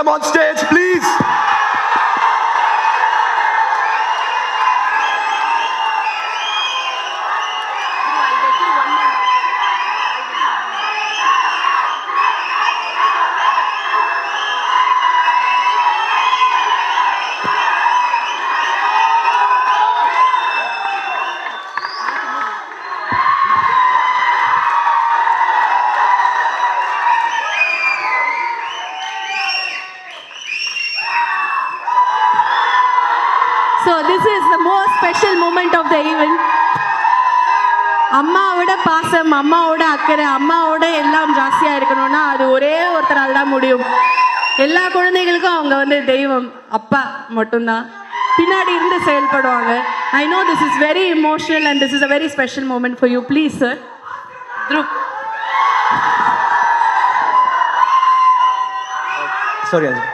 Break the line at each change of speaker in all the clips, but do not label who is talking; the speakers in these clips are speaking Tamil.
them on stage, please.
So this is the most special moment of the event. அம்மாவோட பாசம் அம்மாவோட அக்கறை அம்மாவோட எல்லாம் ஜாஸ்தியாக இருக்கணும்னா அது ஒரே ஒருத்தரால் தான் முடியும் எல்லா குழந்தைகளுக்கும் அவங்க வந்து தெய்வம் அப்பா மட்டும்தான் பின்னாடி இருந்து செயல்படுவாங்க I know this is very emotional and this is a very special moment for you please sir த்ரூப்
சாரி அஞ்சு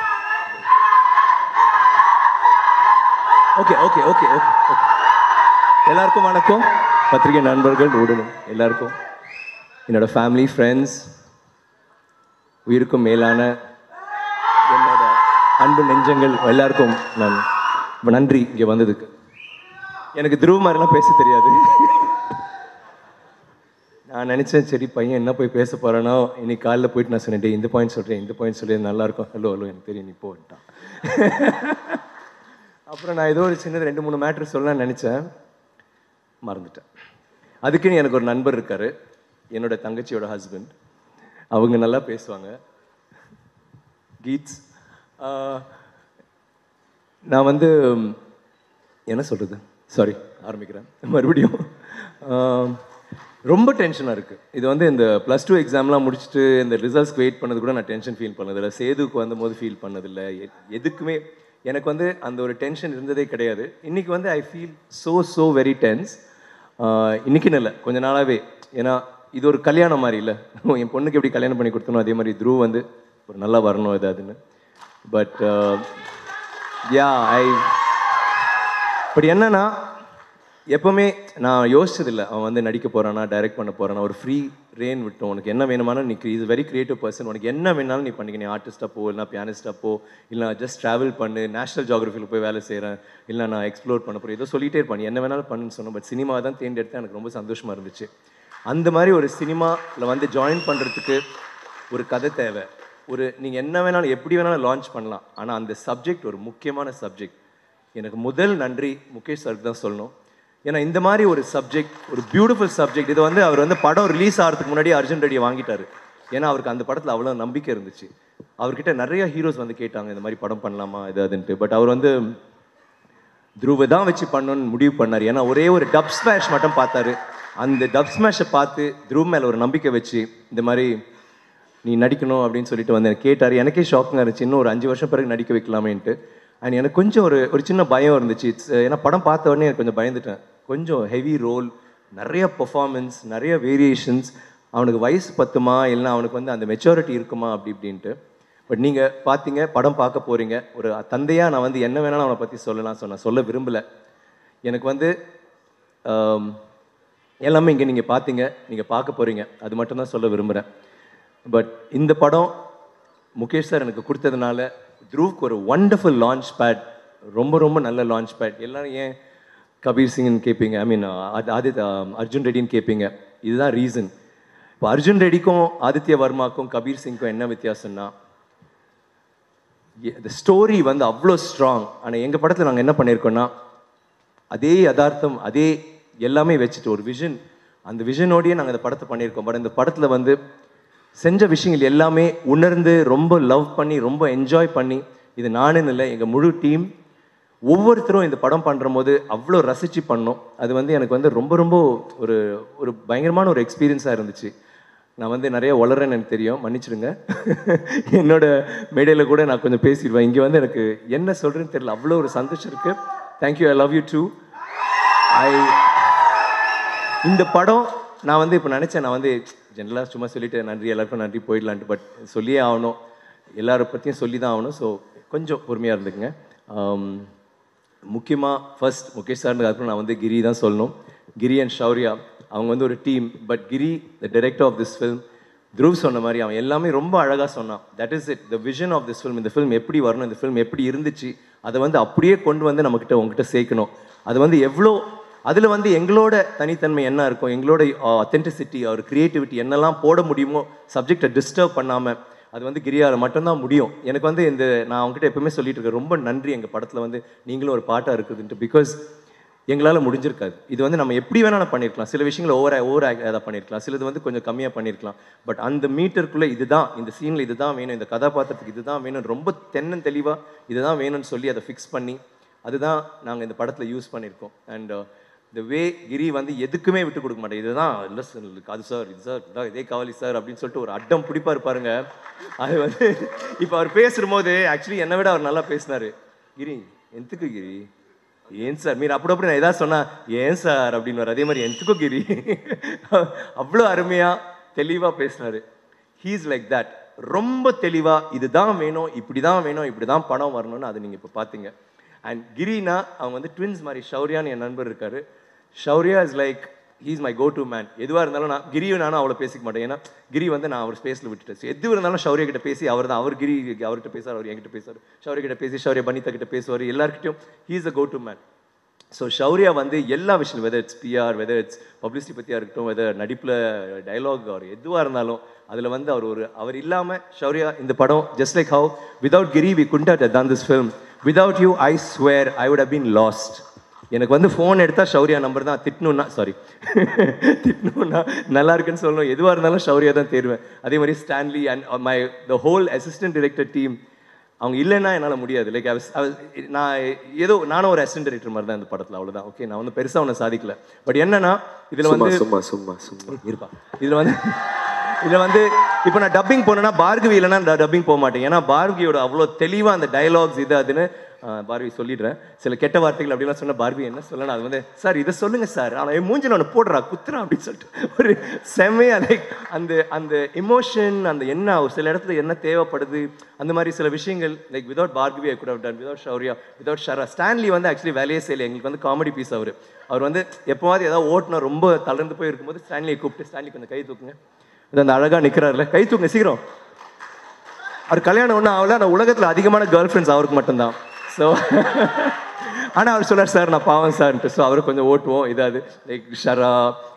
okay okay okay okay okay எல்லாருக்கும் வணக்கம் பத்திரிகை நண்பர்கள் ஊடகம் எல்லாருக்கும் என்னோட ஃபேமிலி ஃப்ரெண்ட்ஸ் உயிருக்கும் மேலான என்னோட அன்பு நெஞ்சங்கள் எல்லாருக்கும் நான் ரொம்ப நன்றி இங்கே வந்ததுக்கு எனக்கு துருவ மாதிரிலாம் பேச தெரியாது நான் நினச்சேன் சரி பையன் என்ன போய் பேச போகிறானோ இன்னைக்கு காலைல போயிட்டு நான் சொன்னேன் "டேய், இந்த பாயிண்ட் சொல்கிறேன் இந்த பாயிண்ட் சொல்லி நல்லா இருக்கும் ஹலோ ஹலோ எனக்கு தெரியும் நீ போட்டான் அப்புறம் நான் ஏதோ ஒரு சின்னது ரெண்டு மூணு மேட்ரு சொல்லலாம்னு நினச்சேன் மறந்துட்டேன் அதுக்குன்னு எனக்கு ஒரு நண்பர் இருக்காரு என்னோட தங்கச்சியோட ஹஸ்பண்ட் அவங்க நல்லா பேசுவாங்க கீட்ஸ் ஆஹ், நான் வந்து ம், என்ன சொல்கிறது சாரி ஆரம்பிக்கிறேன் மறுபடியும் ஆம், ரொம்ப டென்ஷனாக இருக்குது இது வந்து இந்த ப்ளஸ் டூ எக்ஸாம்லாம் முடிச்சுட்டு இந்த ரிசல்ட்ஸ்க்கு வெயிட் பண்ணது கூட நான் டென்ஷன் ஃபீல் பண்ணதில்லை சேதுக்கு வந்தபோது ஃபீல் பண்ணதில்லை எ- எதுக்குமே எனக்கு வந்து அந்த ஒரு டென்ஷன் இருந்ததே கிடையாது இன்றைக்கி வந்து I feel so so very tense இன்றைக்கின்னு இல்லை கொஞ்ச நாளாகவே ஏன்னா இது ஒரு கல்யாணம் மாதிரி இல்லை என் பொண்ணுக்கு எப்படி கல்யாணம் பண்ணி கொடுத்தனோ அதே மாதிரி த்ரூ வந்து ஒரு நல்லா வரணும் ஏதாதுன்னு பட் யா ஐ பட் என்னன்னா எப்பவுமே நான் யோசிச்சதில்லை அவன் வந்து நடிக்க போறானா டைரக்ட் பண்ண போறானா ஒரு ஃப்ரீ ரேன் விட்டோம் உனக்கு என்ன வேணுமானாலும் நீ இஸ் வெரி கிரியேட்டிவ் பர்சன் உனக்கு என்ன வேணாலும் நீ பண்ணிக்க நீ ஆர்டிஸ்டாக போ இல்லை பியானிஸ்டாக போ இல்லை ஜஸ்ட் ட்ராவல் பண்ணு நேஷனல் ஜியாகிரஃபியில் போய் வேலை செய்கிறேன் இல்லை நான் எக்ஸ்ப்ளோர் பண்ண போகிறேன் ஏதோ சொல்லிட்டே இருப்பேன் நீ என்ன வேணாலும் பண்ணுன்னு சொன்னேன் பட் சினிமா தான் தேர்ந்தெடுத்து எனக்கு ரொம்ப சந்தோஷமா இருந்துச்சு அந்த மாதிரி ஒரு சினிமாவில் வந்து ஜாயின் பண்ணுறதுக்கு ஒரு கதை தேவை ஒரு நீங்கள் என்ன வேணாலும் எப்படி வேணாலும் லான்ச் பண்ணலாம் ஆனால் அந்த சப்ஜெக்ட் ஒரு முக்கியமான சப்ஜெக்ட் எனக்கு முதல் நன்றி முகேஷ் சாருக்கு தான் சொல்லணும் ஏன்னா இந்த மாதிரி ஒரு சப்ஜெக்ட் ஒரு பியூட்டிஃபுல் சப்ஜெக்ட் இது வந்து அவர் வந்து படம் ரிலீஸ் ஆகிறதுக்கு முன்னாடி அர்ஜுன் ரெட்டியை வாங்கிட்டாரு ஏன்னா அவருக்கு அந்த படத்தில் அவ்வளோ நம்பிக்கை இருந்துச்சு அவர்கிட்ட நிறைய ஹீரோஸ் வந்து கேட்டாங்க இந்த மாதிரி படம் பண்ணலாமா இது அதுன்ட்டு பட் அவர் வந்து துருவை தான் வச்சு பண்ணணும்னு முடிவு பண்ணார் ஏன்னா ஒரே ஒரு டப் ஸ்மாஷ் மட்டும் பார்த்தாரு அந்த டப் ஸ்மாஷை பார்த்து துருவ மேலே ஒரு நம்பிக்கை வச்சு இந்த மாதிரி நீ நடிக்கணும் அப்படின்னு சொல்லிட்டு வந்து எனக்கு கேட்டார் எனக்கே ஷாக்கிங்காக இருந்துச்சு இன்னும் ஒரு அஞ்சு வருஷம் பிறகு நடிக்க வைக்கலாமேன்ட்டு அண்ட் எனக்கு கொஞ்சம் ஒரு ஒரு சின்ன பயம் இருந்துச்சு It's, ஏன்னா படம் பார்த்த உடனே எனக்கு கொஞ்சம் பயந்துட்டேன் கொஞ்சம் ஹெவி ரோல் நிறைய பெர்ஃபார்மன்ஸ் நிறைய வேரியேஷன்ஸ் அவனுக்கு வயசு பத்துமா இல்லை அவனுக்கு வந்து அந்த மெச்சூரிட்டி இருக்குமா அப்படி இப்படின்ட்டு பட் நீங்கள் பார்த்தீங்க படம் பார்க்க போகிறீங்க ஒரு தந்தையாக நான் வந்து என்ன வேணாலும் அவனை பற்றி சொல்லலாம் சொன்ன சொல்ல விரும்பலை எனக்கு வந்து ஆம், எல்லாமே இங்கே நீங்கள் பார்த்தீங்க நீங்கள் பார்க்க போகிறீங்க அது மட்டும்தான் சொல்ல விரும்புகிறேன் பட் இந்த படம் முகேஷ் சார் எனக்கு கொடுத்ததுனால த்ரூவுக்கு ஒரு ஒண்டர்ஃபுல் லான்ச் பேட் ரொம்ப ரொம்ப நல்ல லான்ச் பேட் எல்லாரும் ஏன் கபீர் சிங்னு கேட்பீங்க ஐ மீன் ஆதித் அர்ஜுன் ரெட்டின்னு கேட்பீங்க இதுதான் ரீசன் இப்போ அர்ஜுன் ரெட்டிக்கும் ஆதித்ய வர்மாக்கும் கபீர் சிங்க்கும் என்ன வித்தியாசம்னா இந்த ஸ்டோரி வந்து அவ்வளோ ஸ்ட்ராங் ஆனால் எங்கள் படத்தில் நாங்கள் என்ன பண்ணியிருக்கோம்னா அதே யதார்த்தம் அதே எல்லாமே வச்சுட்டு ஒரு விஷன் அந்த விஷனோடயே நாங்கள் இந்த படத்தை பண்ணியிருக்கோம் பட் இந்த படத்தில் வந்து செஞ்ச விஷயங்கள் எல்லாமே உணர்ந்து ரொம்ப லவ் பண்ணி ரொம்ப என்ஜாய் பண்ணி இது நானுன்னு இல்லை எங்கள் முழு டீம் ஒவ்வொருத்தரும் இந்த படம் பண்ணுற போது அவ்வளோ ரசித்து பண்ணோம் அது வந்து எனக்கு வந்து ரொம்ப ரொம்ப ஒரு ஒரு பயங்கரமான ஒரு எக்ஸ்பீரியன்ஸாக இருந்துச்சு நான் வந்து நிறைய வளரேன்னு எனக்கு தெரியும் மன்னிச்சிடுங்க என்னோட மேடையில் கூட நான் கொஞ்சம் பேசிடுவேன் இங்கே வந்து எனக்கு என்ன சொல்கிறேன்னு தெரியல அவ்வளோ ஒரு சந்தோஷம் இருக்குது thank you I love you too I இந்த படம் நான் வந்து இப்போ நினச்சேன் நான் வந்து ஜென்ரலாக சும்மா சொல்லிட்டு நன்றி எல்லாருக்கும் நன்றி போயிடலான்ட்டு பட் சொல்லியே ஆகணும் எல்லாரை பற்றியும் சொல்லி தான் ஆகணும் ஸோ கொஞ்சம் பொறுமையாக இருந்துக்குங்க முக்கியமாக ஃபர்ஸ்ட் முகேஷ் சார்னு அப்புறம் நான் வந்து கிரி தான் சொல்லணும் கிரி அண்ட் ஷௌர்யா அவங்க வந்து ஒரு team but Giri the director of this film Dhruv சொன்ன மாதிரி அவன் எல்லாமே ரொம்ப அழகாக சொன்னான் that is it the vision of this film இந்த ஃபில்ம் எப்படி வரணும் இந்த ஃபில்ம் எப்படி இருந்துச்சு அதை வந்து அப்படியே கொண்டு வந்து நம்மக்கிட்ட உங்ககிட்ட சேர்க்கணும் அது வந்து எவ்வளோ அதில் வந்து எங்களோட தனித்தன்மை என்ன இருக்கும் எங்களோட அத்தென்டிசிட்டி அவர் கிரியேட்டிவிட்டி என்னெல்லாம் போட முடியுமோ சப்ஜெக்டை டிஸ்டர்ப் பண்ணாமல் அது வந்து கிரியால மட்டும்தான் முடியும் எனக்கு வந்து இந்த நான் அவங்ககிட்ட எப்பவுமே சொல்லிட்டு இருக்கேன் ரொம்ப நன்றி எங்கள் படத்தில் வந்து நீங்களும் ஒரு பாட்டாக இருக்குதுன்ட்டு பிகாஸ் எங்களால் முடிஞ்சிருக்காது இது வந்து நம்ம எப்படி வேணாலும் பண்ணியிருக்கலாம் சில விஷயங்களை ஓவர் ஓவர் அதை பண்ணியிருக்கலாம் சிலது வந்து கொஞ்சம் கம்மியாக பண்ணியிருக்கலாம் பட் அந்த மீட்டருக்குள்ளே இதுதான் இந்த சீனில் இதுதான் வேணும் இந்த கதாபாத்திரத்துக்கு இதுதான் வேணும் ரொம்ப தென்னன் தெளிவாக இதுதான் வேணும்னு சொல்லி அதை ஃபிக்ஸ் பண்ணி அதுதான் நாங்கள் இந்த படத்தில் யூஸ் பண்ணியிருக்கோம் அண்ட் இந்த வே கிரி வந்து எதுக்குமே விட்டு கொடுக்க மாட்டேன் இதுதான் இல்லை சார் அது சார் இது சார் இதான் இதே காவலி சார் அப்படின்னு சொல்லிட்டு ஒரு அட்டம் பிடிப்பாரு பாருங்க அது வந்து இப்போ அவர் பேசும்போது ஆக்சுவலி என்னை விட அவர் நல்லா பேசினாரு கிரி எதுக்கு கிரி ஏன் சார் மீர் அப்படி அப்படி நான் ஏதாவது சொன்னா ஏன் சார் அப்படின்னு அதே மாதிரி எதுக்கும் கிரி அவ்வளோ அருமையாக தெளிவாக பேசினாரு ஹீஸ் லைக் தட் ரொம்ப தெளிவாக இதுதான் வேணும் இப்படி தான் வேணும் இப்படி தான் பணம் வரணும்னு அதை நீங்கள் இப்போ பார்த்தீங்க அண்ட் கிரினா அவங்க வந்து ட்வின்ஸ் மாதிரி ஷௌரியான்னு என் நண்பர் இருக்காரு Shaurya is like he's my go to man எதுவாக இருந்தாலும் நான் கிரியும் நானும் அவ்வளோ பேசிக்க மாட்டேன் ஏன்னா கிரி வந்து நான் அவர் ஸ்பேஸில் விட்டுட்டேன் So, எது இருந்தாலும் ஷௌரியா கிட்ட பேசி அவர் தான் அவர் கிரி அவர்கிட்ட பேசுவார் அவர் என்கிட்ட பேசுவார் ஷௌரியா கிட்ட பேசி ஷௌரியா பனிதா கிட்ட பேசுவார் எல்லாருக்கிட்டையும் he's a go to man so Shaurya வந்து எல்லா விஷயம் whether it's PR whether it's publicity பற்றியாக இருக்கட்டும் வெதர் நடிப்பில் டயலாக் அவர் எதுவாக இருந்தாலும் அதில் வந்து அவர் ஒரு அவர் இல்லாமல் ஷௌரியா இந்த படம் just like how without Giri we couldn't had தான் this film without you I swear I would have been lost எனக்கு வந்து ஃபோன் எடுத்தால் ஷௌரியா நம்பர் தான் திட்டணும்னா சாரி திட்டணும்னா நல்லா இருக்குன்னு சொல்லணும் எதுவாக இருந்தாலும் ஷௌரியா தான் தேர்வேன் அதே மாதிரி Stanley and my the whole assistant director team அவங்க இல்லைன்னா என்னால் முடியாது லைக் நான் ஏதோ நானும் ஒரு அசிஸ்டன்ட் டைரக்டர் மாதிரி தான் இந்த படத்தில் அவ்வளோதான் ஓகே நான் வந்து பெருசாக ஒன்றும் சாதிக்கல பட் என்னன்னா இதில்
சும்மா
வந்து
சும்மா சும்மா சும்மா
இருப்பா இதில் வந்து இதில் வந்து இப்போ நான் டப்பிங் போனேன்னா பார்கவி இல்லைன்னா நான் டப்பிங் போக மாட்டேன் ஏன்னா பார்கவியோட அவ்வளோ தெளிவாக அந்த டயலாக்ஸ் இது அதுன்னு ஆஹ், பார்கவி சொல்லிடுறேன் சில கெட்ட வார்த்தைகள் அப்படிலாம் சொன்ன பார்கவி என்ன சொல்லணும் அது வந்து சார் இதை சொல்லுங்க சார் ஆனால் என் மூஞ்சில் ஒன்று போடுறா குத்துறான் அப்படின்னு சொல்லிட்டு ஒரு செம்மையா லைக் அந்த அந்த எமோஷன் அந்த என்ன ஒரு சில இடத்துல என்ன தேவைப்படுது அந்த மாதிரி சில விஷயங்கள் like without Bhargavi I could have done without Shaurya without Shara Stanley வந்து ஆக்சுவலி வேலையே செய்யலை எங்களுக்கு வந்து காமெடி பீஸ் அவர் அவர் வந்து எப்போவாது ஏதாவது ஓட்டுனா ரொம்ப தளர்ந்து போய் இருக்கும்போது ஸ்டான்லியை கூப்பிட்டு ஸ்டான்லி கொஞ்சம் கை தூக்குங்க இது அந்த அழகா நிக்கிறாருல கை தூக்குங்க சீக்கிரம் அவர் கல்யாணம் ஒன்றும் ஆகல ஆனால் உலகத்தில் அதிகமான கேர்ள் ஃப்ரெண்ட்ஸ் அவருக்கு மட்டும்தான் ஸோ ஆனால் அவர் சொல்லார் சார் நான் பாவம் சார்ன்ட்டு ஸோ அவரை கொஞ்சம் ஓட்டுவோம் இதாவது like Shara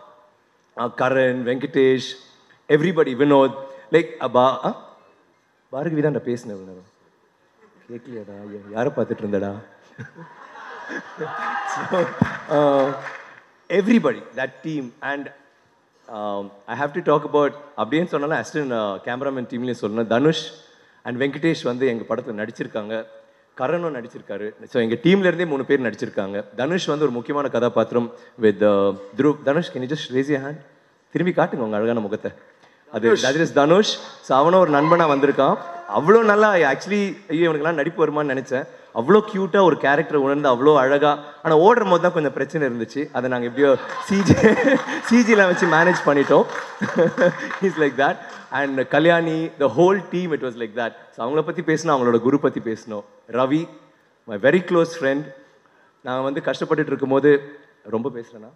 ah Karan Venkatesh everybody Vinod like பா ஆ? பார்கவி தான் நான் பேசினேன் இவ்வளவு நேரம். கேட்கலையாடா யா- யாரை பார்த்துட்டு இருந்தடா so uh, everybody that team and um, I have to talk about அப்படின்னு சொன்னாலும் அஸ்டன் கேமராமேன் டீம்லேயும் சொல்லணும் தனுஷ் அண்ட் வெங்கடேஷ் வந்து எங்கள் படத்தில் நடிச்சிருக்காங்க கரணும் நடிச்சிருக்காரு ஸோ எங்கள் டீம்ல இருந்தே மூணு பேர் நடிச்சிருக்காங்க தனுஷ் வந்து ஒரு முக்கியமான கதாபாத்திரம் with Dhruv Dhanush can just raise you hand திரும்பி காட்டுங்க உங்க அழகான முகத்தை அது தட் இஸ் தனுஷ் ஸோ அவனும் ஒரு நண்பனா வந்திருக்கான் அவ்வளோ நல்லா ஆக்சுவலி ஐயோ இவனுக்குலாம் நடிப்பு வருமான்னு நினைச்சேன் அவ்வளோ க்யூட்டாக ஒரு கேரக்டர் உணர்ந்து அவ்வளோ அழகா ஆனால் ஓடுற போது தான் கொஞ்சம் பிரச்சனை இருந்துச்சு அதை நாங்கள் எப்படியோ சிஜி சிஜியில் வச்சு மேனேஜ் பண்ணிட்டோம் is like that and Kalyani the whole team it was like that so அவங்கள பற்றி பேசணும் அவங்களோட குரு பற்றி பேசணும் Ravi my very close friend நான் வந்து கஷ்டப்பட்டுட்டு இருக்கும்போது ரொம்ப பேசுகிறேன்னா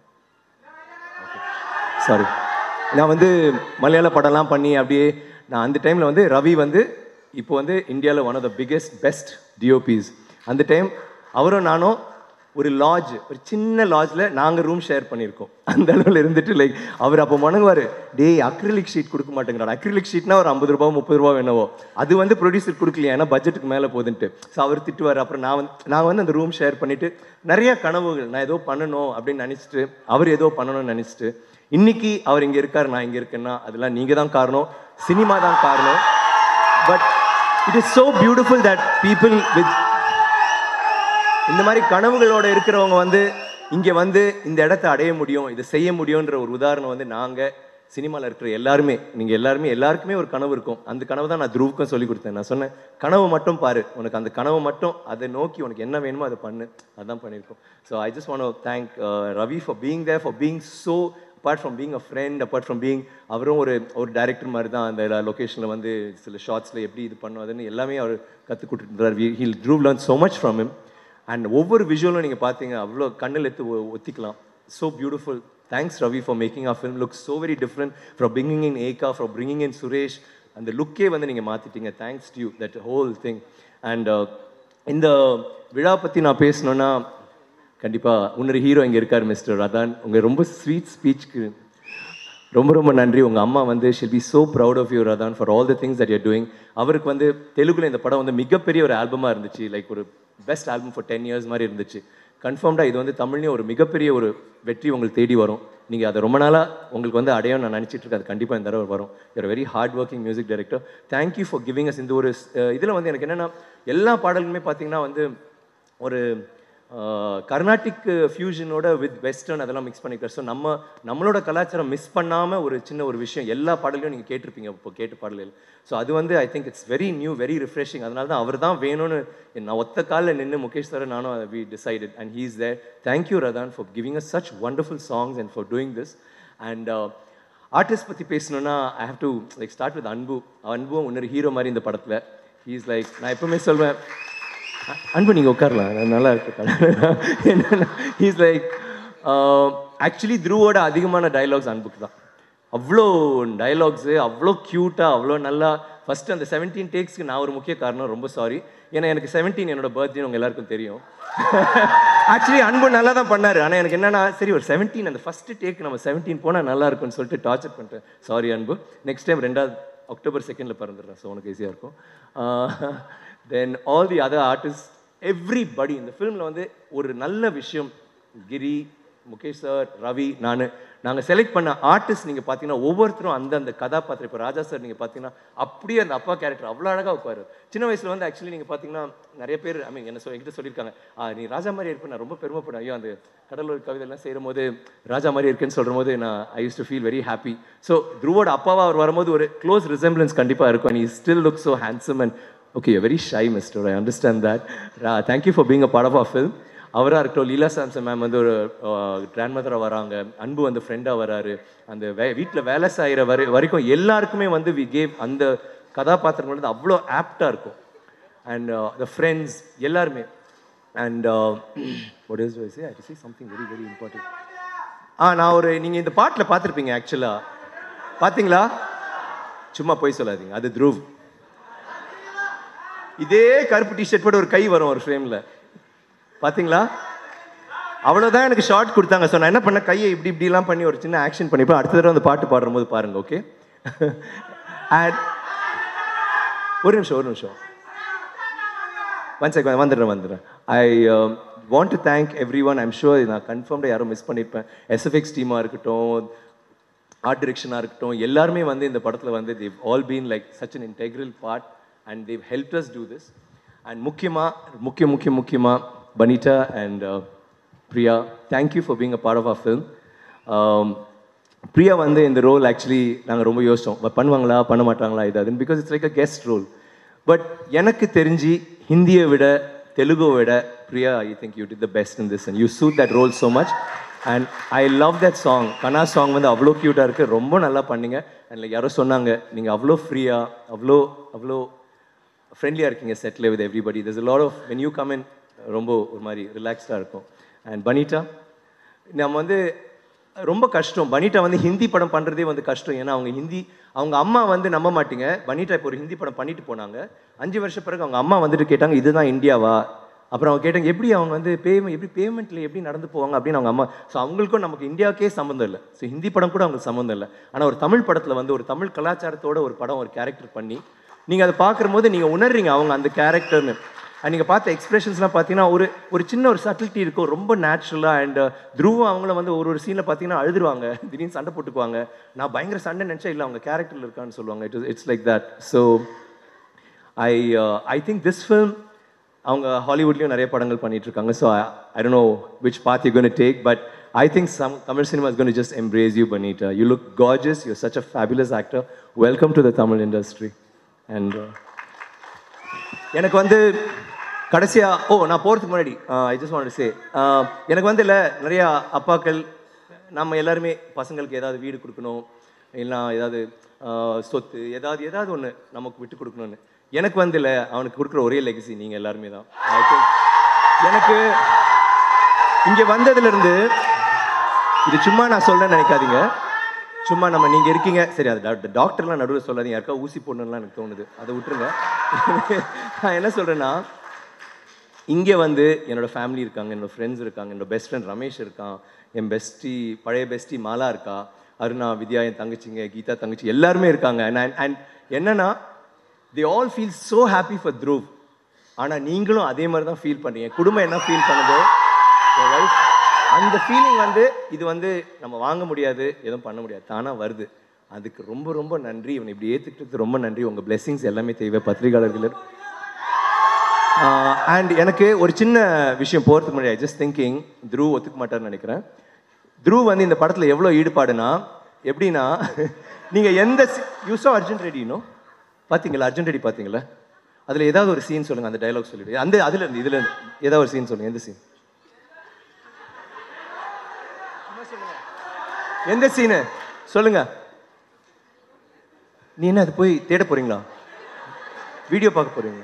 சாரி நான் வந்து மலையாள படம்லாம் பண்ணி அப்படியே நான் அந்த டைமில் வந்து ரவி வந்து இப்போ வந்து இந்தியாவில் one of the biggest best DOPs அந்த டைம் அவரும் நானும் ஒரு லாட்ஜ் ஒரு சின்ன லாட்ஜில் நாங்கள் ரூம் ஷேர் பண்ணியிருக்கோம் அந்த அளவில் இருந்துட்டு லைக் அவர் அப்போ மணங்குவார் டேய் அக்ரிலிக் ஷீட் கொடுக்க மாட்டேங்கிறார் அக்ரிலிக் ஷீட்னா ஒரு ஐம்பது ரூபா முப்பது ரூபா வேணவோ அது வந்து ப்ரொடியூசர் கொடுக்கலையா ஏன்னா பட்ஜெட்டுக்கு மேலே போகுதுன்ட்டு ஸோ அவர் திட்டுவார் அப்புறம் நான் வந்து நான் வந்து அந்த ரூம் ஷேர் பண்ணிட்டு நிறைய கனவுகள் நான் ஏதோ பண்ணணும் அப்படின்னு நினச்சிட்டு அவர் ஏதோ பண்ணணும்னு நினச்சிட்டு இன்னைக்கு அவர் இங்கே இருக்கார் நான் இங்கே இருக்கேன்னா அதெல்லாம் நீங்கள் தான் காரணம் சினிமா தான் காரணம் but it is so beautiful that people with இந்த மாதிரி கனவுகளோட இருக்கிறவங்க வந்து இங்கே வந்து இந்த இடத்த அடைய முடியும் இதை செய்ய முடியுன்ற ஒரு உதாரணம் வந்து நாங்கள் சினிமாவில் இருக்கிற எல்லாருமே நீங்கள் எல்லாருமே எல்லாருக்குமே ஒரு கனவு இருக்கும் அந்த கனவு தான் நான் துருவுக்கும் சொல்லி கொடுத்தேன் நான் சொன்னேன் கனவு மட்டும் பாரு உனக்கு அந்த கனவு மட்டும் அதை நோக்கி உனக்கு என்ன வேணுமோ அதை பண்ணு அதான் பண்ணியிருக்கோம் so I just want thank Ravi for being there for being so apart from being a friend apart from being அவரும் ஒரு ஒரு டைரக்டர் மாதிரி தான் அந்த லொக்கேஷனில் வந்து சில ஷார்ட்ஸில் எப்படி இது பண்ணும் அதுன்னு எல்லாமே அவர் கற்றுக் கொடுத்துருந்தார் he'll true learn so much from him and ஒவ்வொரு விஷுவலும் நீங்கள் பார்த்தீங்க அவ்வளோ கண்ணில் எடுத்து ஒ- ஒத்திக்கலாம் so beautiful thanks Ravi for making our film look so very different from bringing in ஏகா ஃப்ரம் பிரிங்கிங் இன் சுரேஷ் அந்த லுக்கே வந்து நீங்கள் மாற்றிட்டீங்க thanks to you that whole thing and இந்த விழா பற்றி நான் பேசணுன்னா கண்டிப்பாக இன்னொரு ஹீரோ இங்கே இருக்கார் மிஸ்டர் ரதான் உங்கள் ரொம்ப ஸ்வீட் ஸ்பீச்க்கு ரொம்ப ரொம்ப நன்றி உங்கள் அம்மா வந்து she'll be so proud of you Rathan for all the things that you're doing அவருக்கு வந்து தெலுங்குல இந்த படம் வந்து மிகப்பெரிய ஒரு ஆல்பமாக இருந்துச்சு லைக் ஒரு best album for ten years மாதிரி இருந்துச்சு கன்ஃபார்ம்டாக இது வந்து தமிழ்லேயும் ஒரு மிகப்பெரிய ஒரு வெற்றி உங்களுக்கு தேடி வரும் நீங்கள் அதை ரொம்ப நாளாக உங்களுக்கு வந்து அடையும் நான் நினச்சிட்டு இருக்கேன் அது கண்டிப்பாக இந்த தடவை வரும் you're very hard working music director thank you for giving us இந்த ஒரு இதில் வந்து எனக்கு என்னென்னா எல்லா பாடல்களுமே பார்த்தீங்கன்னா வந்து ஒரு கர்நாடிக் ஃபியூஷனோட வித் வெஸ்டர்ன் அதெல்லாம் மிக்ஸ் பண்ணிக்கிறார் ஸோ நம்ம நம்மளோட கலாச்சாரம் மிஸ் பண்ணாமல் ஒரு சின்ன ஒரு விஷயம் எல்லா பாடலையும் நீங்கள் கேட்டிருப்பீங்க இப்போ கேட்டு பாடலில் ஸோ அது வந்து I think it's very new very refreshing அதனால தான் அவர் தான் வேணும்னு நான் ஒத்த காலில் நின்று முகேஷ் சார் நானும் we decided and he is there thank you Rathan for giving us such wonderful songs and for doing this and artist பற்றி பேசணுன்னா I have to like start with அன்பு அன்பும் இன்னொரு ஹீரோ மாதிரி இந்த படத்தில் ஹீ இஸ் லைக் நான் எப்பவுமே சொல்வேன் அ- அன்பு நீங்கள் உட்காரலாம் நான் நல்லா இருக்கு என்னன்னா ஹீஸ் லைக் ஆக்சுவலி த்ரூவோட அதிகமான டயலாக்ஸ் அன்புக்கு தான் அவ்வளோ டயலாக்ஸு அவ்வளோ க்யூட்டாக அவ்வளோ நல்லா ஃபஸ்ட்டு அந்த செவன்டீன் டேக்ஸ்க்கு நான் ஒரு முக்கிய காரணம் ரொம்ப சாரி ஏன்னா எனக்கு செவன்டீன் என்னோட பர்த்டே உங்கள் எல்லாருக்கும் தெரியும் ஆக்சுவலி அன்பு நல்லா தான் பண்ணார் ஆனால் எனக்கு என்னன்னா சரி ஒரு செவன்டீன் அந்த ஃபஸ்ட்டு டேக் நம்ம செவன்டீன் போனால் நல்லா இருக்கும்னு சொல்லிட்டு டார்ச்சர் பண்ணிட்டேன் சாரி அன்பு நெக்ஸ்ட் டைம் ரெண்டாவது அக்டோபர் செகண்டில் பிறந்துடுறேன் ஸோ உனக்கு ஈஸியாக இருக்கும் then all the other artist everybody இந்த ஃபிலிமில் வந்து ஒரு நல்ல விஷயம் கிரி முகேஷ் சார் ரவி நான் நாங்கள் செலக்ட் பண்ண ஆர்டிஸ்ட் நீங்கள் பார்த்தீங்கன்னா ஒவ்வொருத்தரும் அந்தந்த கதாபாத்திரம் இப்போ ராஜா சார் நீங்கள் பார்த்தீங்கன்னா அப்படியே அந்த அப்பா கேரக்டர் அவ்வளோ அழகாக வைப்பார் சின்ன வயசில் வந்து ஆக்சுவலி நீங்கள் பார்த்தீங்கன்னா நிறைய பேர் ஐ மீன் என்ன சொல் என்கிட்ட சொல்லியிருக்காங்க "ஆ, நீ ராஜா மாதிரி இருப்பேன் நான் ரொம்ப பெருமைப்படும் ஐயோ அந்த கடலூர் கவிதைலாம் செய்யும் போது ராஜா மாதிரி இருக்கேன்னு சொல்கிற போது நான் I use to feel very happy so த்ரூவோட அப்பாவா அவர் வரும்போது ஒரு க்ளோஸ் ரிசம்பிளன்ஸ் கண்டிப்பாக இருக்கும் நீ still look so handsome and okay very shy mister I understand that thank you for being a part of a film அவராக இருக்கட்டும் லீலா சாம்சன் மேம் வந்து ஒரு கிராண்ட் மதராக வராங்க அன்பு வந்து ஃப்ரெண்டாக வராரு அந்த வே வீட்டில் வேலை செய்கிற வரை வரைக்கும் எல்லாருக்குமே வந்து வி கேவ் அந்த கதாபாத்திரங்கள் வந்து அவ்வளோ ஆப்டாக இருக்கும் அண்ட் த ஃப்ரெண்ட்ஸ் எல்லாருமே and what is I say? I have to say something very very important ah நான் ஒரு நீங்கள் இந்த பாட்டில் பார்த்துருப்பீங்க ஆக்சுவலாக பார்த்தீங்களா சும்மா போய் சொல்லாதீங்க அது த்ருவ் இதே கருப்பு டிஷர்ட் போட்டு ஒரு கை வரும் ஒரு ஃப்ரேமில் பாத்தீங்களா அவ்வளோதான் எனக்கு ஷார்ட் கொடுத்தாங்க ஸோ நான் என்ன பண்ண கையை இப்படி இப்படிலாம் பண்ணி ஒரு சின்ன ஆக்ஷன் பண்ணிப்போ அடுத்த தடவை அந்த பாட்டு பாடுற போது பாருங்க ஓகே ஒரு நிமிஷம் ஒரு நிமிஷம் ஒன் செகண்ட் வந்துடுறேன் வந்துடுறேன் I want to thank everyone I'm sure நான் கன்ஃபார்ம்டாக யாரும் மிஸ் பண்ணியிருப்பேன் எஸ்எஃப்எக்ஸ் டீமாக இருக்கட்டும் ஆர்ட் டிரெக்ஷனாக இருக்கட்டும் எல்லாருமே வந்து இந்த படத்தில் வந்து they've all been like such an integral part and they've help us do this and முக்கியமாக முக்கிய முக்கிய முக்கியமாக Banita and Priya thank you for being a part of a film Priya வந்து இந்த ரோல் ஆக்சுவலி நாங்கள் ரொம்ப யோசிச்சோம் "ப- பண்ணுவாங்களா பண்ண மாட்டாங்களா இது அதுன்னு because it's like a guest role but எனக்கு தெரிஞ்சு ஹிந்தியை விட தெலுங்குவை விட Priya I think you did the best in this and you suit that role so much and I love that song Kanaa song வந்து அவ்வளோ க்யூட்டாக இருக்குது ரொம்ப நல்லா பண்ணீங்க அண்ட் யாரோ சொன்னாங்க நீங்கள் அவ்வளோ ஃப்ரீயாக அவ்வளோ அவ்வளோ ஃப்ரெண்ட்லியாக இருக்கீங்க settle with everybody there's a lot of when you come in ரொம்ப ஒரு மாதிரி ரிலாக்ஸ்டாக இருக்கும் அண்ட் பனிட்டா நம்ம வந்து ரொம்ப கஷ்டம் பனிட்டா வந்து ஹிந்தி படம் பண்ணுறதே வந்து கஷ்டம் ஏன்னா அவங்க ஹிந்தி அவங்க அம்மா வந்து நம்ப மாட்டீங்க பனிட்டா இப்போ ஒரு ஹிந்தி படம் பண்ணிட்டு போனாங்க அஞ்சு வருஷம் பிறகு அவங்க அம்மா வந்துட்டு கேட்டாங்க இதுதான் இந்தியாவா அப்புறம் அவங்க கேட்டாங்க எப்படி அவங்க வந்து பேமெண்ட் எப்படி பேமெண்ட்டில் எப்படி நடந்து போவாங்க அப்படின்னு அவங்க அம்மா ஸோ அவங்களுக்கும் நமக்கு இந்தியாவுக்கே சம்மந்தம் இல்லை ஸோ ஹிந்தி படம் கூட அவங்களுக்கு சம்மந்தம் இல்லை ஆனால் ஒரு தமிழ் படத்தில் வந்து ஒரு தமிழ் கலாச்சாரத்தோட ஒரு படம் ஒரு கேரக்டர் பண்ணி நீங்கள் அதை பார்க்கும்போது நீங்கள் உணர்றீங்க அவங்க அந்த கேரக்டர்னு அண்ட் நீங்கள் பார்த்த எக்ஸ்பிரஷன்ஸ்லாம் பார்த்தீங்கன்னா ஒரு ஒரு சின்ன ஒரு சட்டிலிட்டி இருக்கும் ரொம்ப நேச்சுரலாக அண்ட் த்ருவம் அவங்கள வந்து ஒரு ஒரு சீனில் பார்த்தீங்கன்னா அழுதுருவாங்க திடீர்னு சண்டை போட்டுக்குவாங்க நான் பயங்கர சண்டை நினச்சா இல்லை அவங்க கேரக்டரில் இருக்கான்னு சொல்லுவாங்க it it's like that so I I think this film அவங்க ஹாலிவுட்லேயும் நிறைய படங்கள் பண்ணிட்டு இருக்காங்க so I don't know which path you gonna take but I think some Tamil cinema is gonna just embrace you பண்ணிட்டு you look gorgeous you such a fabulous actor welcome to the Tamil industry and எனக்கு வந்து கடைசியா ஓ நான் போகிறதுக்கு முன்னாடி ஐ ஜஸ்ட் வாண்ட் சே எனக்கு வந்து இல்லை நிறையா அப்பாக்கள் நம்ம எல்லாருமே பசங்களுக்கு ஏதாவது வீடு கொடுக்கணும் இல்லைனா ஏதாவது ஆஹ், சொத்து ஏதாவது ஏதாவது ஒன்று நமக்கு விட்டு கொடுக்கணும்னு எனக்கு வந்து இல்லை அவனுக்கு கொடுக்குற ஒரே லெகசி நீங்கள் எல்லாருமே தான் I think எனக்கு இங்கே வந்ததுலேருந்து இது சும்மா நான் சொல்றேன்னு நினைக்காதீங்க சும்மா நம்ம நீங்க இருக்கீங்க சரி அது டாக்டர் டாக்டர்லாம் நடுவில் சொல்லாதீங்க யாருக்கா ஊசி போடணும்லாம் எனக்கு தோணுது அதை விட்டுருங்க நான் என்ன சொல்றேன்னா இங்கே வந்து என்னோட ஃபேமிலி இருக்காங்க என்னோட ஃப்ரெண்ட்ஸ் இருக்காங்க என்னோட பெஸ்ட் ஃப்ரெண்ட் ரமேஷ் இருக்கான் என் பெஸ்டி பழைய பெஸ்டி மாலா இருக்கா அருணா வித்யா என் தங்கச்சிங்க கீதா தங்கச்சி எல்லாருமே இருக்காங்க அண்ட் அண்ட் என்னன்னா they all feel so happy for Dhruv ஆனால் நீங்களும் அதே மாதிரி தான் ஃபீல் பண்ணுறீங்க என் குடும்பம் என்ன ஃபீல் பண்ணுதோ என் wife, அந்த ஃபீலிங் வந்து இது வந்து நம்ம வாங்க முடியாது எதுவும் பண்ண முடியாது தானாக வருது அதுக்கு ரொம்ப ரொம்ப நன்றி இவனை இப்படி ஏற்றுக்கிட்டது ரொம்ப நன்றி உங்கள் blessings எல்லாமே தேவை பத்திரிகையாளர்கள் அண்ட் எனக்கு ஒரு சின்ன விஷயம் போகிறதுக்கு முன்னாடி ஜஸ்ட் திங்கிங் த்ரூ ஒத்துக்க மாட்டார்னு நினைக்கிறேன் த்ரூ வந்து இந்த படத்தில் எவ்வளோ ஈடுபாடுனா எப்படின்னா நீங்கள் எந்த யூஸோ அர்ஜுன் ரெடினோ பார்த்தீங்களா அர்ஜுன் ரெடி பார்த்தீங்களா அதில் ஏதாவது ஒரு சீன் சொல்லுங்கள் அந்த டயலாக் சொல்லிட்டு அந்த அதுல இருந்து இதுல இருந்து ஏதாவது ஒரு சீன் சொல்லுங்கள் எந்த சீன் எந்த சீனு சொல்லுங்க நீ என்ன அது போய் தேட போறீங்களா வீடியோ பார்க்க போறீங்களா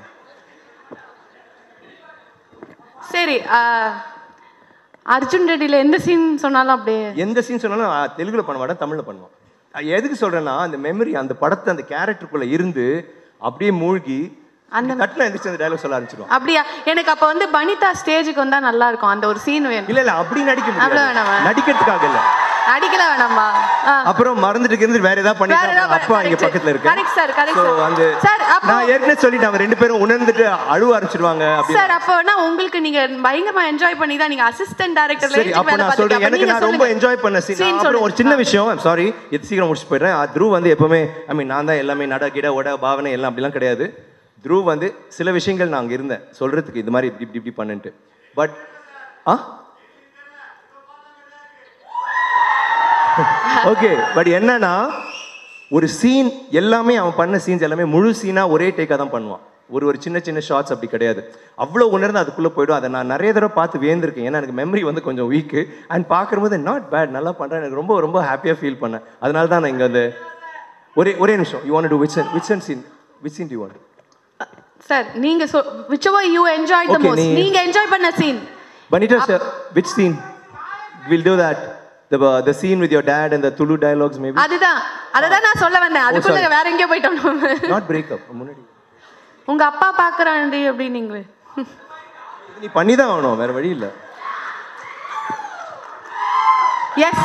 சரி ஆ, அர்ஜுன் ரெட்டியில எந்த சீன் சொன்னாலும் அப்படியே
எந்த சீன் சொன்னாலும் ஆ, தெலுங்குல பண்ண மாட்டேன் தமிழ்ல பண்ணுவோம் அஹ் எதுக்கு சொல்றேன்னா அந்த மெமரி அந்த படத்தை அந்த கேரக்டருக்குள்ள இருந்து அப்படியே மூழ்கி அந்த கட்டில எந்திரிச்சு அந்த டைலாக் சொல்ல ஆரம்பிச்சிடும்
அப்படியா எனக்கு அப்ப வந்து பனிதா ஸ்டேஜுக்கு வந்தா நல்லா இருக்கும் அந்த ஒரு சீன் வேணும்
இல்ல இல்ல அப்படி நடிக்க
அவ்வளவு
முடியாது
வேணாமா?
நடிக்கிறதுக்காக இல்ல
அடிக்கல வேணாமா ஆ.
அப்புறம் மறந்துட்டு இருந்து வேற ஏதாவது
வேற
பண்ணிட்டு
ஏதாவது
அப்பா இங்க
correct.
பக்கத்துல இருக்கு
Correct sir, correct
So,
sir.
அந்த
Sir, அப்போ-
நான் ஏற்கனவே சொல்லிட்டேன் அவங்க ரெண்டு பேரும் உணர்ந்துட்டு அழுவ ஆரம்பிச்சிருவாங்க அப்படி
சார் அப்போனா உங்களுக்கு நீங்க பயங்கரமா என்ஜாய் பண்ணி தான் நீங்க அசிஸ்டன்ட் டைரக்டர்ல
சரி அப்போ நான் சொல்றேன் எனக்கு நான் ரொம்ப என்ஜாய் பண்ண சீன் அப்புறம் ஒரு சின்ன விஷயம் சாரி இது சீக்கிரம் முடிச்சு போயிடுறேன் த்ரூ வந்து எப்பவுமே ஐ மீன் நான் தான் எல்லாமே நட கிட ஒட பாவனை எல்லாம் அப்படிலாம் கிடையாது த்ரூ வந்து சில விஷயங்கள் நான் அங்க இருந்தேன் சொல்றதுக்கு இது மாதிரி இப்படி இப்படி இப்படி பண்ணுன்ட்டு பட் ஆ ஓகே பட் என்னன்னா ஒரு சீன் எல்லாமே அவன் பண்ண சீன்ஸ் எல்லாமே முழு சீனா ஒரே டேக்காக தான் பண்ணுவான் ஒரு ஒரு சின்ன சின்ன ஷார்ட்ஸ் அப்படி கிடையாது அவ்வளோ உணர்ந்து அதுக்குள்ளே போயிடும் அதை நான் நிறைய தடவை பார்த்து வேந்திருக்கேன் ஏன்னா எனக்கு மெமரி வந்து கொஞ்சம் வீக்கு அண்ட் பார்க்கும்போது நாட் பேட் நல்லா பண்ணுறேன் எனக்கு ரொம்ப ரொம்ப ஹாப்பியாக ஃபீல் பண்ணேன் அதனால தான் நான் இங்கே வந்து ஒரே ஒரே நிமிஷம் you want to which which and scene which scene you want
sir நீங்க whichever you enjoyed the
Okay,
most
நீ-
நீங்க என்ஜாய் பண்ண scene
Banita, sir, which scene? We'll do that. The, uh, the scene with your dad and the Tulu dialogues, maybe.
அதுதான் அததான் நான் சொல்ல வந்தேன் அதுக்குள்ள
sorry.
வேற எங்கேயோ போயிட்டோம் நம்ம.
Not breakup. முன்னாடி
உங்க அப்பா பாக்குறாண்டி அப்படின்னீங்களே
இது நீ பண்ணி தான் ஆகணும் வேற வழி இல்லை
yes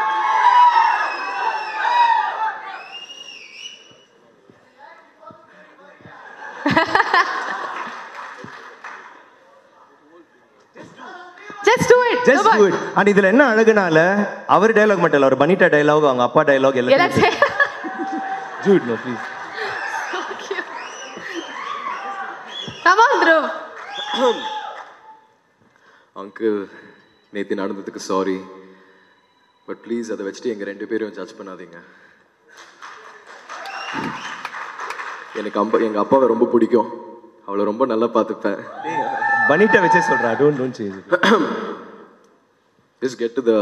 just do it
just do it and இதுல என்ன அழகுனால அவர் டயலாக் மட்டும் இல்ல அவர் பனிட்டா டயலாக் அவங்க அப்பா டயலாக் எல்லாம்
எல்லாத்தையும்
Jude no please
come on Dhruv
uncle நேற்று நடந்ததுக்கு சாரி பட் ப்ளீஸ் அதை வச்சுட்டு எங்கள் ரெண்டு பேரும் ஜட்ஜ் பண்ணாதீங்க எனக்கு அம்பா எங்கள் அப்பாவை ரொம்ப பிடிக்கும் அவளை ரொம்ப நல்லா பார்த்துப்பேன்
பனிட்டா வச்சே சொல்றா don't don't change
just get to the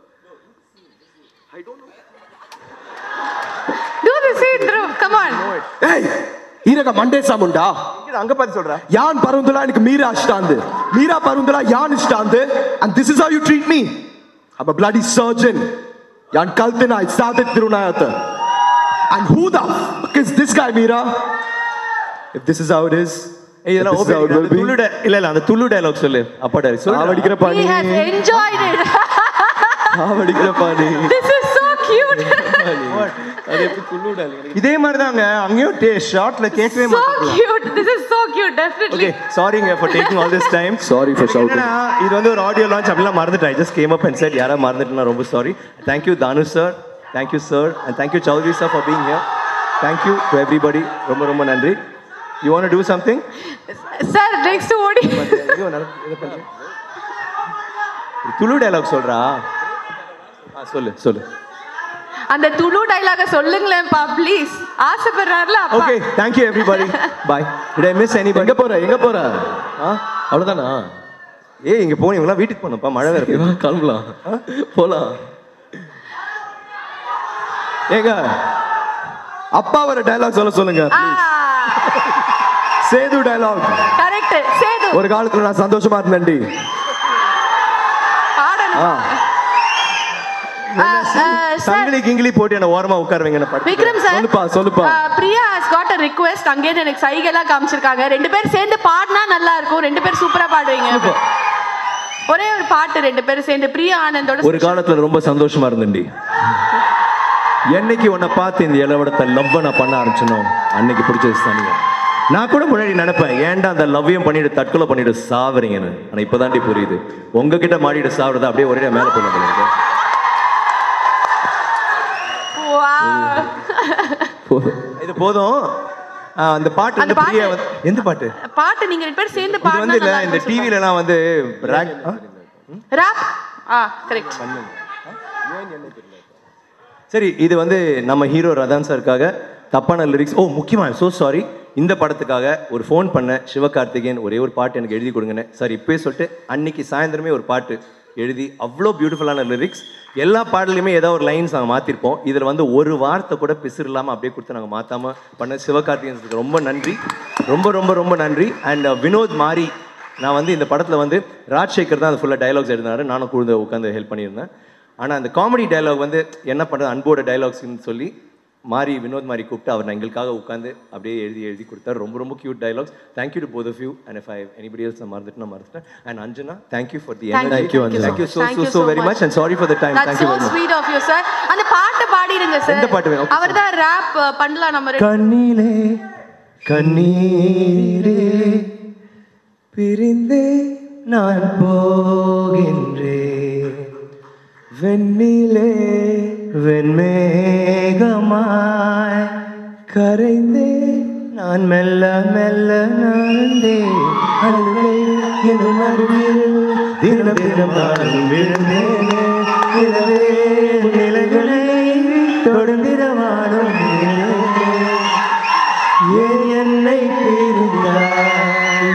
do the scene Dhruv come on
ఏయ్ ఈరగ మండేసాముండా
அங்க பார்த்து சொல்றா
యాన్ పరుందులానికి మీరా ఇష్టాంది మీరా పరుందులా యాన్ ఇష్టాంది and this is how you treat me I'm a bloody surgeon. Yan kaltina, I started Tirunayata. And who the fuck is this guy, Meera? If this is how it is,
ஏய் இதெல்லாம்
This is how it
open
will be.
துள்ளு di- இல்ல இல்ல அந்த துள்ளு டயலாக் சொல்லு அப்பா டயலாக் சொல்லு
ஆவடிக்கிற
he
பாணி
has enjoyed it
ஆவடிக்கிற பாணி
this is so cute
அது எப்படி துள்ளு டயலாக் இதே மாதிரி தாங்க அங்கேயும் டே ஷார்ட்ல கேட்கவே
so
மாட்டேன்
cute this is so cute definitely
okay சாரிங்க for taking all this time
Sorry for shouting.
என்னன்னா இது வந்து ஒரு ஆடியோ லான்ச் அப்படிலாம் மறந்துட்டேன் just came up and set யாரா மறந்துட்டுனா ரொம்ப sorry thank you Thanu sir thank you sir and thank you Chowdhury sir for being here thank you to everybody ரொம்ப ரொம்ப நன்றி you want to something
sir next ஓடி
துளு டைலாக் சொல்றா ஆ சொல்லு சொல்லு
அந்த துளு டைலாக சொல்லுங்களேன்ப்பா ப்ளீஸ் ஆசைப்படுறாருல அப்பா
okay thank you everybody bye did I miss anybody
எங்க போற எங்க போற
ஆ
அவ்வளவுதானா
ஏய் இங்க போனீங்க இவங்கலாம் வீட்டுக்கு போகணும்ப்பா மழை வேற பெய்யுது.
கிளம்பலாம் போலாம் ஏங்க அப்பா வர டயலாக் சொல்ல சொல்லுங்க சேது டயலாக்
கரெக்ட் சேது
ஒரு காலத்துல நான் சந்தோஷமா இருந்தேன்டி
பாடணும்
ஆ
சங்கிலி கிங்கிலி போட்டு என்ன ஓரமா உட்கார வைங்க நான் படுத்துக்கிறேன்.
விக்ரம் சார்
சொல்லுப்பா, சொல்லுப்பா.
Priya has got a request அங்கேயே எனக்கு சைகெல்லாம் காமிச்சிருக்காங்க ரெண்டு பேரும் சேர்ந்து பாடினா நல்லா இருக்கும் ரெண்டு பேரும் சூப்பரா பாடுவீங்க ஒரே ஒரு பாட்டு ரெண்டு பேரும் சேர்ந்து பிரியா ஆனந்தோட
ஒரு காலத்துல ரொம்ப சந்தோஷமா இருந்தேன்டி என்னைக்கு உன்னை பார்த்து இந்த இளவடத்தை லவ் நான் பண்ண ஆரம்பிச்சனோ அன்னைக்கு பிடிச்சது தனியா நான் கூட முன்னாடி நினைப்பேன் ஏன்டா அந்த லவ்வையும் பண்ணிட்டு தற்கொலை பண்ணிட்டு சாவறீங்கன்னு ஆனா இப்பதான்டி புரியுது உங்ககிட்ட மாடிட்டு சாவுறதா அப்படியே ஒரே மேல போய் பண்ணிருக்கேன்
Wow.
இது போதும் ஆ, அந்த பாட்டு
அந்த
வந்து பிரியா
பாட்டு.
வந்து- எந்த பாட்டு
பாட்டு நீங்க ரெண்டு பேரும் சேர்ந்து
இது வந்து
பாடினா
இல்ல
நல்லா
இந்த
இருக்கும்
டிவில எல்லாம் வந்து rack- ஆ?
ராப் ஆ கரெக்ட்
சரி இது வந்து நம்ம ஹீரோ ரதான் சாருக்காக தப்பான லிரிக்ஸ் ஓ முக்கியமா ஸோ சாரி இந்த படத்துக்காக ஒரு ஃபோன் பண்ண சிவகார்த்திகேயன் ஒரே ஒரு பாட்டு எனக்கு எழுதி கொடுங்கன்னு சார் இப்போயே சொல்லிட்டு அன்னைக்கு சாயந்தரமே ஒரு பாட்டு எழுதி அவ்வளோ பியூட்டிஃபுல்லான லிரிக்ஸ் எல்லா பாடலையுமே ஏதோ ஒரு லைன்ஸ் நாங்கள் மாற்றிருப்போம் இதில் வந்து ஒரு வார்த்தை கூட பிசுறு இல்லாமல் அப்படியே கொடுத்து நாங்கள் மாற்றாமல் பண்ண சிவகார்த்திகேயனுக்கு ரொம்ப நன்றி ரொம்ப ரொம்ப ரொம்ப நன்றி அண்ட் வினோத் மாரி நான் வந்து இந்த படத்தில் வந்து ராஜ்சேகர் தான் அந்த ஃபுல்லாக டயலாக்ஸ் எழுதினாரு நானும் கூட உட்காந்து ஹெல்ப் பண்ணியிருந்தேன் ஆனால் அந்த காமெடி டயலாக் வந்து என்ன பண்ணுறது அன்போட டயலாக்ஸ்னு சொல்லி மாரி வினோத் மாரி கூப்பிட்டு அவர் எங்களுக்காக உட்காந்து அப்படியே எழுதி எழுதி கொடுத்தாரு ரொம்ப ரொம்ப cute dialogues thank you to both of you and if I anybody else நான் மறந்துட்டு நான் மறந்துட்டேன் அண்ட் Anjana thank you for the
Thank you,
energy
thank you,
thank you so
thank
so
you
so
so
very
much.
Much and sorry for the time
That's
thank you
so
very much
sweet of you, sir. அந்த பாட்டு பாடிடுங்க சார்
எந்த பாட்டு வேணும்? Okay,
அவர் தான் ரேப் பண்ணலாம் நம்ம ரெண்டு-
கண்ணிலே கண்ணீரே பிரிந்தே நான் போகின்றேன் வெண்ணிலே வெண்மேகமாய் கரைந்தே நான் மெல்ல மெல்ல நடந்தே அழுகை எனும் அருகில் தினம் தினம் நான் விழுந்தேனே நிலவே நிலைகளை தொடர்ந்திரவாடும் ஏன் என்னை பிரிந்தாய்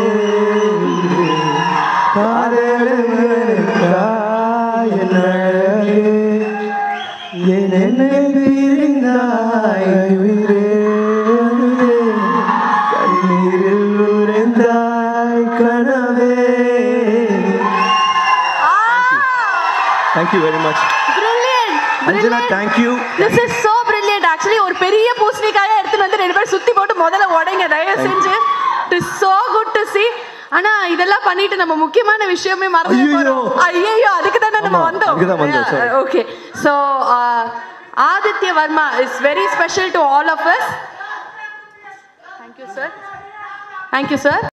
காதலவனுக்காய் என் அழகே ஏன் என்னை பிரிந்தாய் உயிரே அன்பே, கண்ணீரில் உறைந்தாய் கனவே thank you very much
Brilliant,
Anjana
brilliant.
Thank you
This is so brilliant. Actually, ஒரு பெரிய பூசணிக்காயை எடுத்துட்டு வந்து ரெண்டு பேரும் சுத்தி போட்டு முதல்ல உடைங்க தயவு செஞ்சு it is so good to see ஆனா இதெல்லாம் பண்ணிட்டு நம்ம முக்கியமான விஷயமே மறந்து
ஐயையோ.
ஐயோ அதுக்கு தானே நம்ம
ஆமா,
வந்தோம்
அதுக்கு தான் வந்தோம், sorry.
Okay so Aditya Varma is very special to all of us thank you sir thank you sir